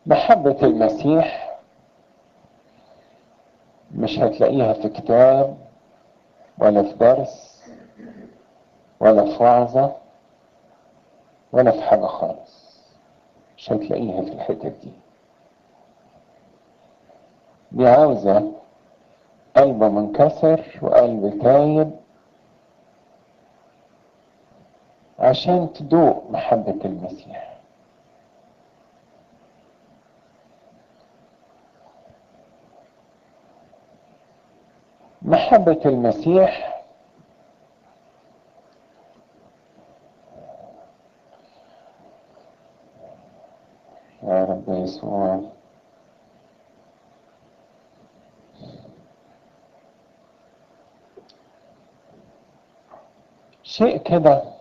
محبة المسيح مش هتلاقيها في كتاب ولا في درس ولا في وعظة ولا في حاجة خالص مش هتلاقيها في الحتة دي دي عاوزة قلب منكسر وقلب تايب عشان تدوق محبة المسيح محبة المسيح يا رب يسوع شيء كده